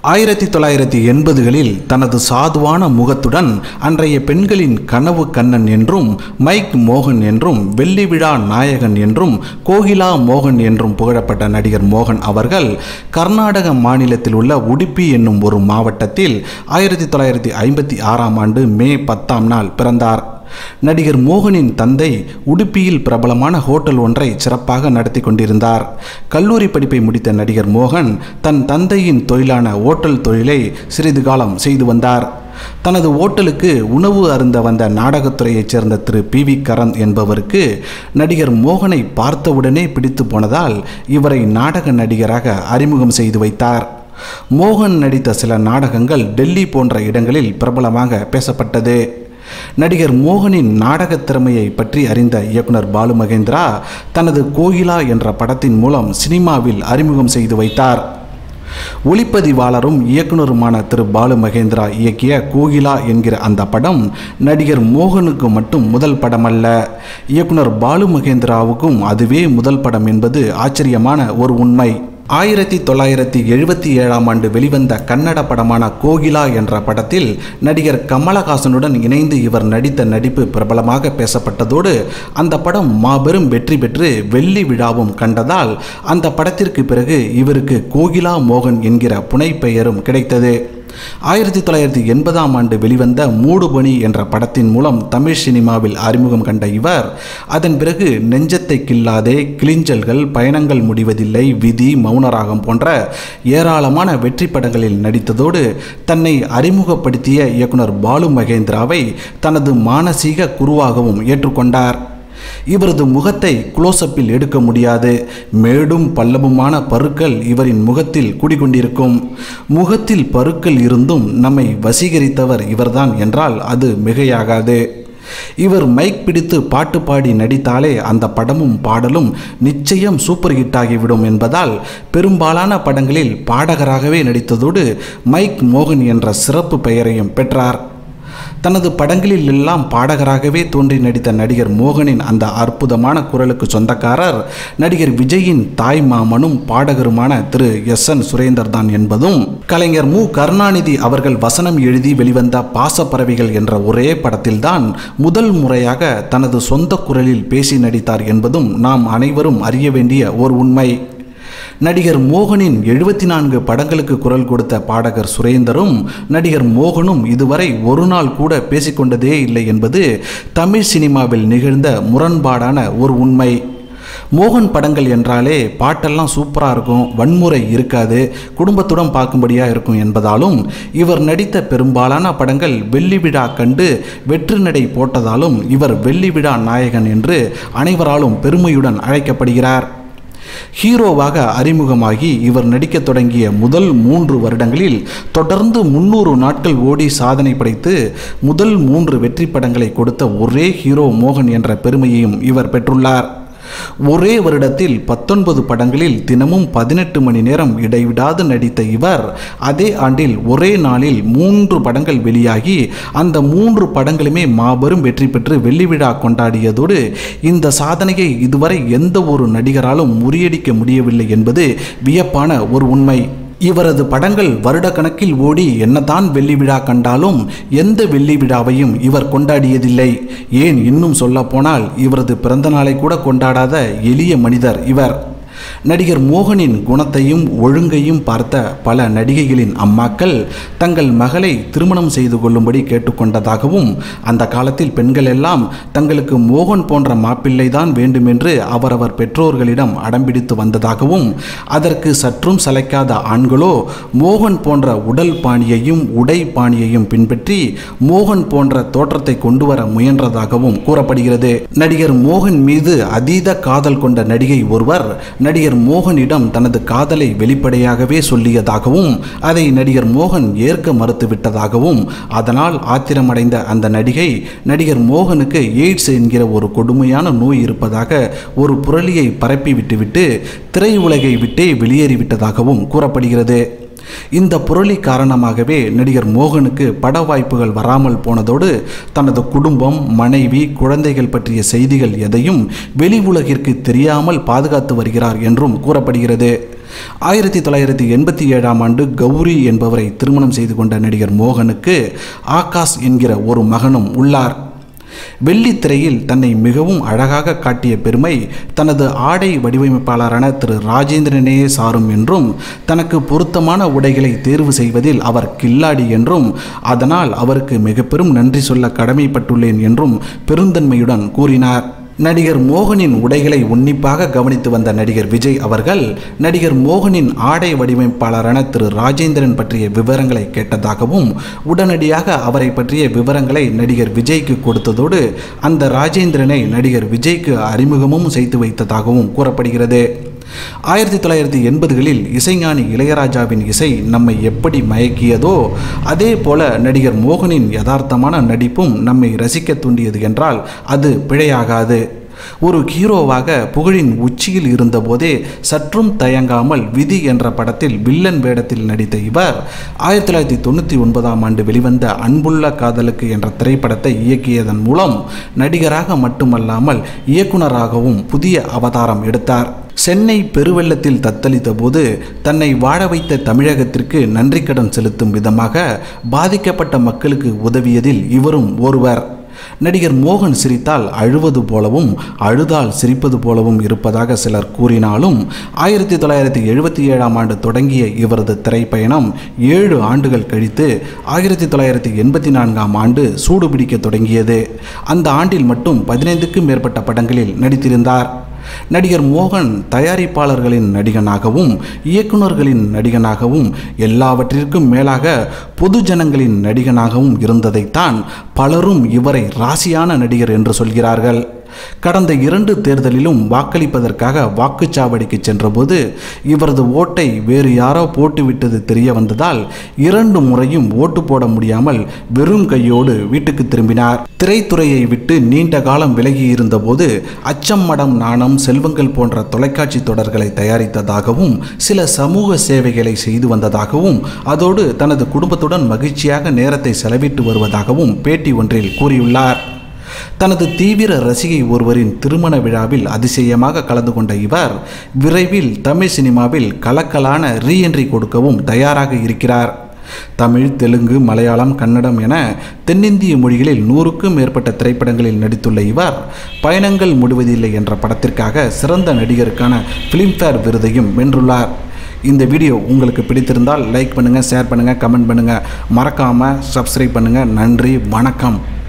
ஆயிரத்தி தொள்ளாயிரத்தி எண்பதுகளில் தனது சாதுவான முகத்துடன் அன்றைய பெண்களின் கனவு கண்ணன் என்றும் மைக் மோகன் என்றும் வெள்ளி விழா நாயகன் என்றும் கோகிலா மோகன் என்றும் புகழப்பட்ட நடிகர் மோகன் அவர்கள் கர்நாடக மாநிலத்தில் உள்ள உடுப்பி என்னும் ஒரு மாவட்டத்தில் ஆயிரத்தி தொள்ளாயிரத்தி ஐம்பத்தி ஆறாம் ஆண்டு மே பத்தாம் நாள் பிறந்தார் நடிகர் மோகனின் தந்தை உடுப்பியில் பிரபலமான ஹோட்டல் ஒன்றை சிறப்பாக நடத்தி கொண்டிருந்தார் கல்லூரி படிப்பை முடித்த நடிகர் மோகன் தன் தந்தையின் தொழிலான ஓட்டல் தொழிலை சிறிது காலம் செய்து வந்தார் தனது ஓட்டலுக்கு உணவு அருந்த வந்த நாடகத்துறையைச் சேர்ந்த திரு பி வி கரந்த் என்பவருக்கு நடிகர் மோகனை பார்த்தவுடனே பிடித்து போனதால் இவரை நாடக நடிகராக அறிமுகம் செய்து வைத்தார் மோகன் நடித்த சில நாடகங்கள் டெல்லி போன்ற இடங்களில் பிரபலமாக பேசப்பட்டது நடிகர் மோகனின் நாடகத் திறமையை பற்றி அறிந்த இயக்குனர் பாலு மகேந்திரா தனது கோகிலா என்ற படத்தின் மூலம் சினிமாவில் அறிமுகம் செய்து வைத்தார் ஒளிப்பதிவாளரும் இயக்குனருமான திரு பாலு மகேந்திரா இயக்கிய கோகிலா என்கிற அந்த படம் நடிகர் மோகனுக்கு மட்டும் முதல் படமல்ல இயக்குனர் பாலு மகேந்திராவுக்கும் அதுவே முதல் படம் என்பது ஆச்சரியமான ஒரு உண்மை ஆயிரத்தி தொள்ளாயிரத்தி எழுபத்தி ஏழாம் ஆண்டு வெளிவந்த கன்னட படமான கோகிலா என்ற படத்தில் நடிகர் கமலஹாசனுடன் இணைந்து இவர் நடித்த நடிப்பு பிரபலமாக பேசப்பட்டதோடு அந்த படம் மாபெரும் வெற்றி பெற்று வெள்ளி விழாவும் கண்டதால் அந்த படத்திற்கு பிறகு இவருக்கு கோகிலா மோகன் என்கிற புனைப்பெயரும் கிடைத்தது ஆயிரத்தி தொள்ளாயிரத்தி எண்பதாம் ஆண்டு வெளிவந்த மூடுபனி என்ற படத்தின் மூலம் தமிழ் சினிமாவில் அறிமுகம் கண்ட இவர் அதன் பிறகு நெஞ்சத்தை கில்லாதே கிளிஞ்சல்கள் பயணங்கள் முடிவதில்லை விதி மௌனராகம் போன்ற ஏராளமான வெற்றி படங்களில் நடித்ததோடு தன்னை அறிமுகப்படுத்திய இயக்குனர் பாலு மகேந்திராவை தனது மானசீக குருவாகவும் ஏற்றுக்கொண்டார் இவரது முகத்தை குளோசப்பில் எடுக்க முடியாது மேடும் பள்ளமுமான பருக்கள் இவரின் முகத்தில் குடிகொண்டிருக்கும் முகத்தில் பருக்கள் இருந்தும் நம்மை வசீகரித்தவர் இவர்தான் என்றால் அது மிகையாகாது இவர் மைக் பிடித்து பாட்டு பாடி நடித்தாலே அந்த படமும் பாடலும் நிச்சயம் சூப்பர் ஹிட் ஆகிவிடும் என்பதால் பெரும்பாலான படங்களில் பாடகராகவே நடித்ததோடு மைக் மோகன் என்ற சிறப்பு பெயரையும் பெற்றார் தனது படங்களில் எல்லாம் பாடகராகவே தோன்றி நடித்த நடிகர் மோகனின் அந்த அற்புதமான குரலுக்கு சொந்தக்காரர் நடிகர் விஜயின் தாய் மாமனும் பாடகருமான திரு எஸ் என் சுரேந்தர் தான் என்பதும் கலைஞர் மு கருணாநிதி அவர்கள் வசனம் எழுதி வெளிவந்த பாசப்பறவைகள் என்ற ஒரே படத்தில்தான் முதல் முறையாக தனது சொந்த குரலில் பேசி நடித்தார் என்பதும் நாம் அனைவரும் அறிய வேண்டிய ஒரு உண்மை நடிகர் மோகனின் எழுபத்தி நான்கு படங்களுக்கு குரல் கொடுத்த பாடகர் சுரேந்தரும் நடிகர் மோகனும் இதுவரை ஒரு நாள் கூட பேசிக்கொண்டதே இல்லை என்பது தமிழ் சினிமாவில் நிகழ்ந்த முரண்பாடான ஒரு உண்மை மோகன் படங்கள் என்றாலே பாட்டெல்லாம் சூப்பராக இருக்கும் வன்முறை இருக்காது குடும்பத்துடன் பார்க்கும்படியாக இருக்கும் என்பதாலும் இவர் நடித்த பெரும்பாலான படங்கள் வெள்ளி விழா கண்டு வெற்றி நடை போட்டதாலும் இவர் வெள்ளி விழா நாயகன் என்று அனைவராலும் பெருமையுடன் அழைக்கப்படுகிறார் ஹீரோவாக அறிமுகமாகி இவர் நடிக்கத் தொடங்கிய முதல் மூன்று வருடங்களில் தொடர்ந்து முன்னூறு நாட்கள் ஓடி சாதனை படைத்து முதல் மூன்று வெற்றி படங்களை கொடுத்த ஒரே ஹீரோ மோகன் என்ற பெருமையையும் இவர் பெற்றுள்ளார் ஒரே வருடத்தில் பத்தொன்பது படங்களில் தினமும் பதினெட்டு மணி நேரம் இடைவிடாது நடித்த இவர் அதே ஆண்டில் ஒரே நாளில் மூன்று படங்கள் வெளியாகி அந்த மூன்று படங்களுமே மாபெரும் வெற்றி பெற்று வெள்ளி விழா கொண்டாடியதோடு இந்த சாதனையை இதுவரை எந்த ஒரு நடிகராலும் முறியடிக்க முடியவில்லை என்பது வியப்பான ஒரு உண்மை இவரது படங்கள் வருடக்கணக்கில் ஓடி என்னதான் வெள்ளி விழா கண்டாலும் எந்த வெள்ளி விழாவையும் இவர் கொண்டாடியதில்லை ஏன் இன்னும் சொல்லப்போனால் இவரது பிறந்த நாளை கூட கொண்டாடாத எளிய மனிதர் இவர் நடிகர் மோகனின் குணத்தையும் ஒழுங்கையும் பார்த்த பல நடிகைகளின் அம்மாக்கள் தங்கள் மகளை திருமணம் செய்து கொள்ளும்படி கேட்டுக்கொண்டதாகவும் அந்த காலத்தில் பெண்கள் எல்லாம் தங்களுக்கு மோகன் போன்ற மாப்பிள்ளை தான் வேண்டுமென்று அவரவர் பெற்றோர்களிடம் அடம்பிடித்து வந்ததாகவும் அதற்கு சற்றும் சளைக்காத ஆண்களோ மோகன் போன்ற உடல் பாணியையும் உடை பாணியையும் பின்பற்றி மோகன் போன்ற தோற்றத்தை கொண்டு வர முயன்றதாகவும் கூறப்படுகிறது நடிகர் மோகன் மீது அதீத காதல் கொண்ட நடிகை ஒருவர் நடிகர் மோகனிடம் தனது காதலை வெளிப்படையாகவே சொல்லியதாகவும் அதை நடிகர் மோகன் ஏற்க மறுத்துவிட்டதாகவும் அதனால் ஆத்திரமடைந்த அந்த நடிகை நடிகர் மோகனுக்கு எய்ட்ஸ் என்கிற ஒரு கொடுமையான நோய் இருப்பதாக ஒரு புரளியை பரப்பி விட்டுவிட்டு திரையுலகை விட்டே வெளியேறிவிட்டதாகவும் கூறப்படுகிறது இந்த புரளி காரணமாகவே நடிகர் மோகனுக்கு பட வாய்ப்புகள் வராமல் போனதோடு தனது குடும்பம் மனைவி குழந்தைகள் பற்றிய செய்திகள் எதையும் வெளி உலகிற்கு தெரியாமல் பாதுகாத்து வருகிறார் என்றும் கூறப்படுகிறது ஆயிரத்தி தொள்ளாயிரத்தி எண்பத்தி ஏழாம் ஆண்டு கௌரி என்பவரை திருமணம் செய்து கொண்ட நடிகர் மோகனுக்கு ஆகாஷ் என்கிற ஒரு மகனும் உள்ளார் வெள்ளித்திரையில் தன்னை மிகவும் அழகாக காட்டிய பெருமை தனது ஆடை வடிவமைப்பாளரான திரு ராஜேந்திரனே சாரும் என்றும் தனக்கு பொருத்தமான உடைகளை தேர்வு செய்வதில் அவர் கில்லாடி என்றும் அதனால் அவருக்கு மிக பெரும் நன்றி சொல்ல கடமைப்பட்டுள்ளேன் என்றும் பெருந்தன்மையுடன் கூறினார் நடிகர் மோகனின் உடைகளை உன்னிப்பாக கவனித்து வந்த நடிகர் விஜய் அவர்கள் நடிகர் மோகனின் ஆடை வடிவமைப்பாளரான திரு ராஜேந்திரன் பற்றிய விவரங்களை கேட்டதாகவும் உடனடியாக அவரை பற்றிய விவரங்களை நடிகர் விஜய்க்கு கொடுத்ததோடு அந்த ராஜேந்திரனை நடிகர் விஜய்க்கு அறிமுகமும் செய்து வைத்ததாகவும் கூறப்படுகிறது ஆயிரத்தி தொள்ளாயிரத்தி எண்பதுகளில் இசைஞானி இளையராஜாவின் இசை நம்மை எப்படி மயக்கியதோ அதே போல நடிகர் மோகனின் யதார்த்தமான நடிப்பும் நம்மை ரசிக்க தூண்டியது என்றால் அது பிழையாகாது ஒரு ஹீரோவாக புகழின் உச்சியில் இருந்தபோதே சற்றும் தயங்காமல் விதி என்ற படத்தில் வில்லன் வேடத்தில் நடித்த இவர் ஆயிரத்தி தொள்ளாயிரத்தி தொண்ணூற்றி ஒன்பதாம் ஆண்டு வெளிவந்த அன்புள்ள காதலுக்கு என்ற திரைப்படத்தை இயக்கியதன் மூலம் நடிகராக மட்டுமல்லாமல் இயக்குனராகவும் புதிய அவதாரம் எடுத்தார் சென்னை பெருவெள்ளத்தில் தத்தளித்த போது தன்னை வாழ வைத்த தமிழகத்திற்கு நன்றி கடன் செலுத்தும் விதமாக பாதிக்கப்பட்ட மக்களுக்கு உதவியதில் இவரும் ஒருவர் நடிகர் மோகன் சிரித்தால் அழுவது போலவும் அழுதால் சிரிப்பது போலவும் இருப்பதாக சிலர் கூறினாலும் ஆயிரத்தி தொள்ளாயிரத்தி எழுபத்தி ஏழாம் ஆண்டு தொடங்கிய இவரது திரைப்பயணம் ஏழு ஆண்டுகள் கழித்து ஆயிரத்தி தொள்ளாயிரத்தி எண்பத்தி நான்காம் ஆண்டு சூடுபிடிக்க தொடங்கியது அந்த ஆண்டில் மட்டும் பதினைந்துக்கும் மேற்பட்ட படங்களில் நடித்திருந்தார் நடிகர் மோகன் தயாரிப்பாளர்களின் நடிகனாகவும் இயக்குநர்களின் நடிகனாகவும் எல்லாவற்றிற்கும் மேலாக பொதுஜனங்களின் நடிகனாகவும் இருந்ததைத்தான் பலரும் இவரை ராசியான நடிகர் என்று சொல்கிறார்கள் கடந்த இரண்டு தேர்தலிலும் வாக்களிப்பதற்காக வாக்குச்சாவடிக்கு சென்றபோது இவரது ஓட்டை வேறு யாரோ போட்டுவிட்டது தெரிய வந்ததால் இரண்டு முறையும் ஓட்டு போட முடியாமல் வெறும் கையோடு வீட்டுக்கு திரும்பினார் திரைத்துறையை விட்டு நீண்ட காலம் விலகி இருந்தபோது அச்சம் மடம் நாணம் செல்வங்கள் போன்ற தொலைக்காட்சி தொடர்களை தயாரித்ததாகவும் சில சமூக சேவைகளை செய்து வந்ததாகவும் அதோடு தனது குடும்பத்துடன் மகிழ்ச்சியாக நேரத்தை செலவிட்டு வருவதாகவும் பேட்டி ஒன்றில் கூறியுள்ளார் தனது தீவிர ரசிகை ஒருவரின் திருமண விழாவில் அதிசயமாக கலந்து கொண்ட இவர் விரைவில் தமிழ் சினிமாவில் கலக்கலான ரீஎன்ட்ரி கொடுக்கவும் தயாராக இருக்கிறார் தமிழ் தெலுங்கு மலையாளம் கன்னடம் என தென்னிந்திய மொழிகளில் நூறுக்கும் மேற்பட்ட திரைப்படங்களில் நடித்துள்ள இவர் பயணங்கள் முடிவதில்லை என்ற படத்திற்காக சிறந்த நடிகருக்கான ஃபிலிம்ஃபேர் விருதையும் வென்றுள்ளார் இந்த வீடியோ உங்களுக்கு பிடித்திருந்தால் லைக் பண்ணுங்கள் ஷேர் பண்ணுங்கள் கமெண்ட் பண்ணுங்கள் மறக்காமல் சப்ஸ்கிரைப் பண்ணுங்கள் நன்றி வணக்கம்